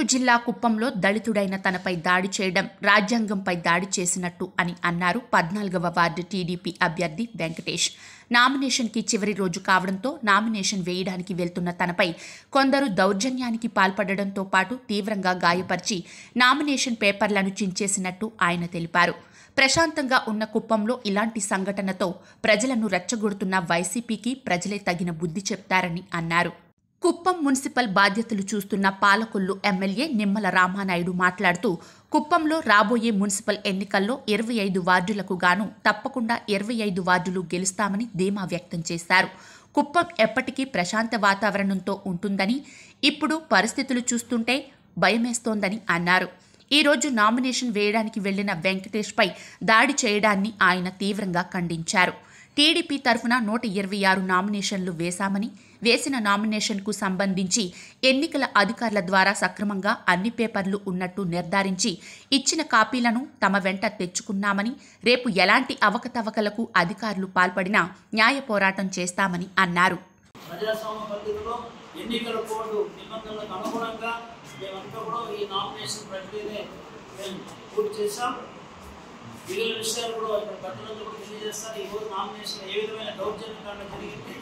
చిత్తూరు జిల్లా కుప్పంలో దళితుడైన తనపై దాడి చేయడం రాజ్యాంగంపై దాడి చేసినట్టు అని అన్నారు పద్నాలుగవ వార్డు టీడీపీ అభ్యర్థి వెంకటేష్ నామినేషన్కి చివరి రోజు కావడంతో నామినేషన్ వేయడానికి వెళ్తున్న తనపై కొందరు దౌర్జన్యానికి పాల్పడడంతో పాటు తీవ్రంగా గాయపరిచి నామినేషన్ పేపర్లను చించేసినట్టు ఆయన తెలిపారు ప్రశాంతంగా ఉన్న కుప్పంలో ఇలాంటి సంఘటనతో ప్రజలను రెచ్చగొడుతున్న వైసీపీకి ప్రజలే తగిన బుద్ధి చెప్తారని అన్నారు కుప్పం మున్సిపల్ బాధ్యతలు చూస్తున్న పాలకొల్లు ఎమ్మెల్యే నిమ్మల రామానాయుడు మాట్లాడుతూ కుప్పంలో రాబోయే మున్సిపల్ ఎన్నికల్లో ఇరవై ఐదు వార్డులకు గాను తప్పకుండా ఇరవై ఐదు వార్డులు గెలుస్తామని ధీమా వ్యక్తం చేశారు కుప్పం ఎప్పటికీ ప్రశాంత వాతావరణంతో ఉంటుందని ఇప్పుడు పరిస్థితులు చూస్తుంటే భయమేస్తోందని అన్నారు ఈ రోజు నామినేషన్ వేయడానికి వెళ్లిన వెంకటేష్పై దాడి చేయడాన్ని ఆయన తీవ్రంగా ఖండించారు టీడీపీ తరఫున నూట ఇరవై ఆరు నామినేషన్లు వేశామని వేసిన నామినేషన్కు సంబంధించి ఎన్నికల అధికారుల ద్వారా సక్రమంగా అన్ని పేపర్లు ఉన్నట్టు నిర్ధారించి ఇచ్చిన కాపీలను తమ వెంట తెచ్చుకున్నామని రేపు ఎలాంటి అవకతవకలకు అధికారులు పాల్పడినా న్యాయ పోరాటం చేస్తామని అన్నారు ప్రజాస్వామ్య పద్ధతిలో ఎన్నికల కోడ్ నిబంధనలకు అనుగుణంగా మేమంతా కూడా ఈ నామినేషన్ ప్రక్రియనే మేము పూర్తి చేశాం మిగిలిన విషయాలు కూడా ఇక్కడ పెద్దలందరూ కూడా తెలియజేస్తారు ఈ రోజు నామినేషన్ ఏ విధమైన దౌర్జన్యకాండ జరిగింది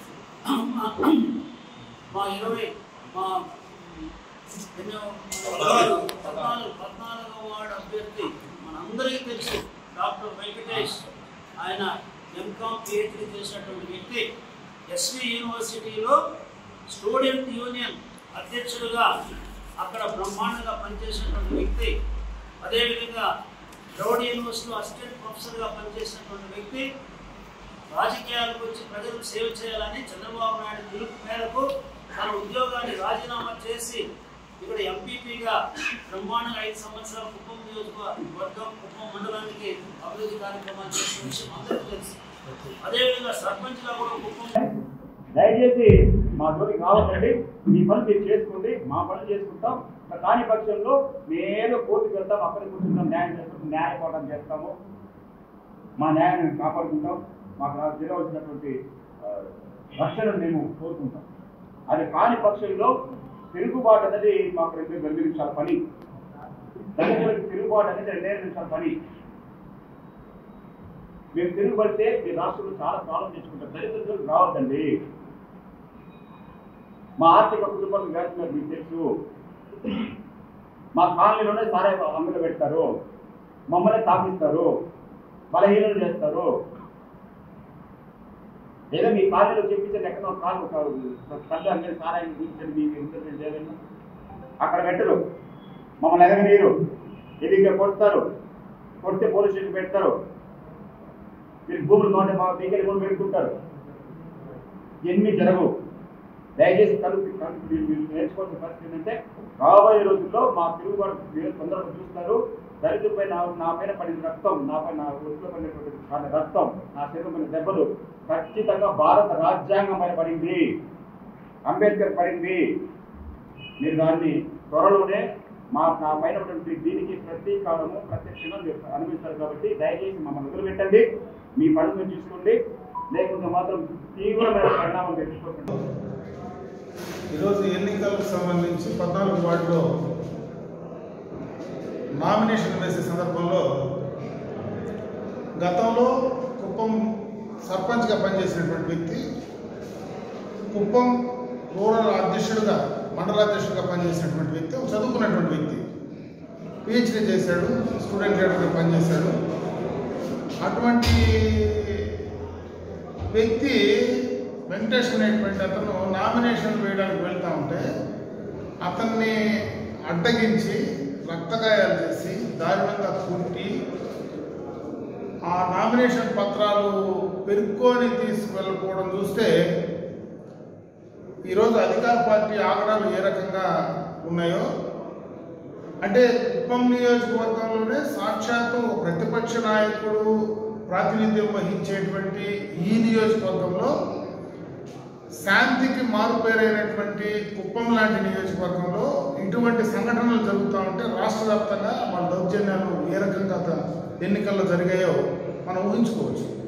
మా ఇరవై మా ఎన్నో పద్నాలుగు పద్నాలుగు పద్నాలుగో వార్డు అభ్యర్థి మనందరికీ తెలుసు డాక్టర్ వెంకటేష్ ఆయన ఎంకామ్ పిహెచ్డి చేసినటువంటి వ్యక్తి ఎస్వి యూనివర్సిటీలో స్టూడెంట్ యూనియన్ అధ్యక్షుడిగా అక్కడ బ్రహ్మాండంగా పనిచేసినటువంటి వ్యక్తి అదేవిధంగా రౌడ్ యూనివర్సిటీలో అసిస్టెంట్ ప్రొఫెసర్గా పనిచేసినటువంటి వ్యక్తి రాజకీయాలకు వచ్చి ప్రజలకు సేవ చేయాలని చంద్రబాబు నాయుడు పిలుపు మేరకు తన ఉద్యోగాన్ని రాజీనామా చేసి ఇక్కడ ఎంపీపీగా బ్రహ్మాండంగా ఐదు సంవత్సరాలు కుప్పం నియోజకవర్గం కుప్పం మండలానికి అభివృద్ధి కార్యక్రమాలు చేసిన విషయం అందరికీ తెలుసు అదేవిధంగా సర్పంచ్గా కూడా కుప్పం దయచేసి మా జోలికి రావద్దండి మీ పని మీరు చేసుకోండి మా పనులు చేసుకుంటాం కాని పక్షంలో మేము కోర్టుకు వెళ్తాం అక్కడ కూర్చుంటాం న్యాయం చేస్తాం న్యాయ పోరాటం చేస్తాము మా న్యాయాన్ని మేము కాపాడుకుంటాం మాకు రా- జరగవలసినటువంటి ఆ, రక్షణను మేము కోరుకుంటాం అది కాని పక్షంలో తిరుగుబాటు అనేది మాకు రెండు రెండు నిమిషాల పని దళితులకు తిరుగుబాటు అనేది రెండే నిమిషాల పని మేము తిరుగుబడితే మీ రాష్ట్రంలో చాలా ప్రాబ్లం తెచ్చుకుంటాం దళితులకు రావద్దండి మా ఆర్థిక కుటుంబాలకు వేస్తున్నారు మీకు తెలుసు మా కాలనీలోనే సారే అంగలు పెడతారు మమ్మల్ని తాపిస్తారు బలహీనలు చేస్తారు లేదా మీ కాలనీలో చెప్పించండి ఎక్కడో కాలు ఒక కళ్ళు అంగడి సారాయి చూపించండి మీకు ఇంటర్నెట్ ఏదైనా అక్కడ పెట్టరు మమ్మల్ని ఎదగనీరు ఇది ఇక్కడ కొడతారు కొడితే పోలీస్ స్టేషన్ పెడతారు మీరు భూములు తోటే మా దగ్గర కూడా పెట్టుకుంటారు ఎన్ని జరగవు దయచేసి కలుపు కలుపు మీరు మీరు నేర్చుకోవాల్సిన పరిస్థితి ఏంటంటే రాబోయే రోజుల్లో మా తిరుగుబాటు మీరు తొందరగా చూస్తారు దళితులపై నా నా పైన పడిన రక్తం నాపై నా ఒంట్లో పడినటువంటి పడిన రక్తం నా శరీరం పడిన దెబ్బలు ఖచ్చితంగా భారత రాజ్యాంగం పైన పడింది అంబేద్కర్ పడింది మీరు దాన్ని త్వరలోనే మా నా పైన ఉన్నటువంటి దీనికి ప్రతీకారము ప్రత్యక్షంగా మీరు అనుభవిస్తారు కాబట్టి దయచేసి మమ్మల్ని వదిలిపెట్టండి మీ పనులు మీరు చూసుకోండి లేకుంటే మాత్రం తీవ్రమైన పరిణామం తెచ్చుకోకండి ఈరోజు ఎన్నికలకు సంబంధించి పద్నాలుగు వార్డులో నామినేషన్ వేసే సందర్భంలో గతంలో కుప్పం సర్పంచ్గా పనిచేసినటువంటి వ్యక్తి కుప్పం రూరల్ అధ్యక్షుడిగా మండలాధ్యక్షుడిగా పనిచేసినటువంటి వ్యక్తి ఒక చదువుకున్నటువంటి వ్యక్తి పిహెచ్డీ చేశాడు స్టూడెంట్ లీడర్గా పనిచేశాడు అటువంటి వ్యక్తి వెంకటేష్ అనేటువంటి అతను నామినేషన్ వేయడానికి వెళ్తా ఉంటే అతన్ని అడ్డగించి రక్తగాయాలు చేసి దారుణంగా కుట్టి ఆ నామినేషన్ పత్రాలు పెరుక్కొని తీసుకువెళ్ళకపోవడం చూస్తే ఈరోజు అధికార పార్టీ ఆగడాలు ఏ రకంగా ఉన్నాయో అంటే కుప్పం నియోజకవర్గంలోనే సాక్షాత్తు ఒక ప్రతిపక్ష నాయకుడు ప్రాతినిధ్యం వహించేటువంటి ఈ నియోజకవర్గంలో శాంతికి మారుపేరైనటువంటి కుప్పం లాంటి నియోజకవర్గంలో ఇటువంటి సంఘటనలు జరుగుతూ ఉంటే రాష్ట్ర వ్యాప్తంగా వాళ్ళ దౌర్జన్యాలు ఏ రకంగా త- ఎన్నికల్లో జరిగాయో మనం ఊహించుకోవచ్చు